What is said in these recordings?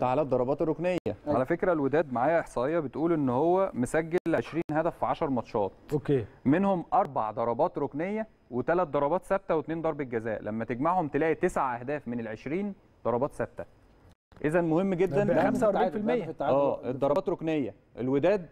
على الضربات الركنيه على فكره الوداد معايا احصائيه بتقول ان هو مسجل 20 هدف في 10 ماتشات اوكي منهم اربع ضربات ركنيه وثلاث ضربات ثابته واثنين ضربه جزاء لما تجمعهم تلاقي تسع اهداف من ال 20 ضربات ثابته اذا مهم جدا ده 45% اه الضربات ركنيه الوداد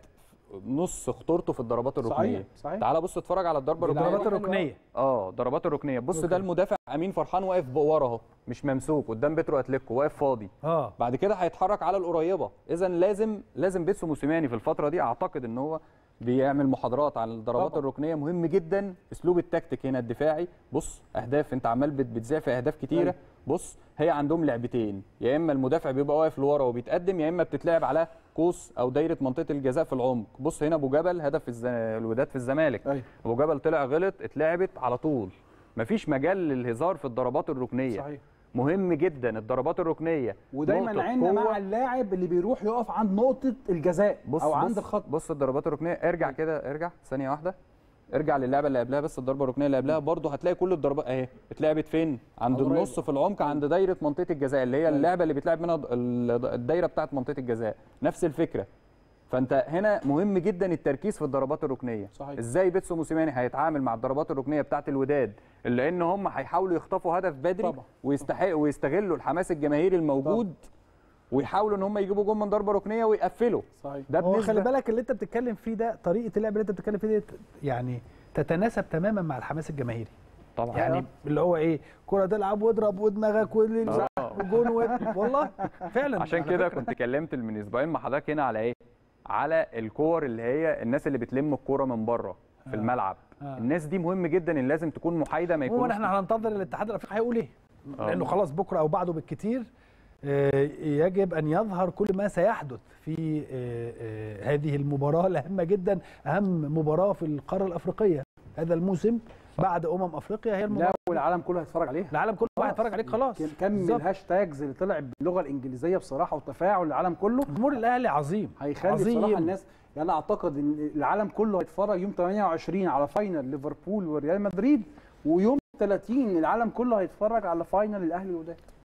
نص خطورته في الضربات الركنيه صحيح صحيح تعال بص اتفرج على الضربه الركنيه الضربات الركنيه اه ضربات الركنيه بص أوكي. ده المدافع امين فرحان واقف ورا اهو مش ممسوك قدام بيترو اتليكو واقف فاضي اه بعد كده هيتحرك على القريبه اذا لازم لازم بيتسو موسيماني في الفتره دي اعتقد ان هو بيعمل محاضرات عن الضربات طبعا. الركنيه مهم جدا اسلوب التكتيك هنا الدفاعي بص اهداف انت عمال بت- بتذاع في اهداف كتيره أيوة. بص هي عندهم لعبتين يا اما المدافع بيبقى واقف لورا وبيتقدم يا اما بتتلعب على قوس او دايره منطقه الجزاء في العمق بص هنا ابو جبل هدف الز... الوداد في الزمالك أيوة. ابو جبل طلع غلط اتلعبت على طول مفيش مجال للهزار في الضربات الركنيه صحيح مهم جدا الضربات الركنيه ودايما نقطة عيننا قوة. مع اللاعب اللي بيروح يقف عند نقطه الجزاء بص او بص عند الخط بص الضربات الركنيه ارجع كده ارجع ثانيه واحده ارجع للعبه اللي قبلها بس الضربه الركنيه اللي قبلها برضه هتلاقي كل الضربات اهي اتلعبت فين عند قريب. النص في العمق عند دايره منطقه الجزاء اللي هي اللعبه اللي بيتلعب منها ال- الدايره بتاعه منطقه الجزاء نفس الفكره فانت هنا مهم جدا التركيز في الضربات الركنيه صحيح. ازاي بيتسو موسيماني هيتعامل مع الضربات الركنيه بتاعه الوداد اللي ان هم هيحاولوا يخطفوا هدف بدري طبعا. ويستحق ويستغلوا الحماس الجماهيري الموجود ويحاولوا ان هم يجيبوا جول من ضربه ركنيه ويقفلوا صحيح ده هو خلي بالنسبه بالك اللي انت بتتكلم فيه ده طريقه اللعب اللي انت بتتكلم فيه دي يعني تتناسب تماما مع الحماس الجماهيري طبعا يعني اللي هو ايه كره تلعب واضرب ودماغك واللي آه. وجون و... والله فعلا عشان على كده فكرة. كنت كلمت من اسبوعين مع حضرتك هنا على ايه؟ على الكور اللي هي الناس اللي بتلم الكوره من بره في الملعب آه. الناس دي مهم جدا ان لازم تكون محايده ما عموما يكونش احنا هننتظر الاتحاد الافريقي هيقول ايه آه. لانه خلاص بكره او بعده بالكتير آه، يجب ان يظهر كل ما سيحدث في آه، آه، هذه المباراه الهامه جدا اهم مباراه في القاره الافريقيه هذا الموسم بعد امم افريقيا هي المباراه لا والعالم كله هيتفرج عليها العالم كله واحد يتفرج عليك خلاص كم- كم بالظبط. الهاشتاجز اللي طلع باللغه الانجليزيه بصراحه وتفاعل العالم كله جمهور الاهلي عظيم هيخلي عظيم. بصراحه الناس يعني انا اعتقد ان العالم كله هيتفرج يوم 28 على فاينل ليفربول وريال مدريد ويوم 30 العالم كله هيتفرج على فاينل الاهلي والوداد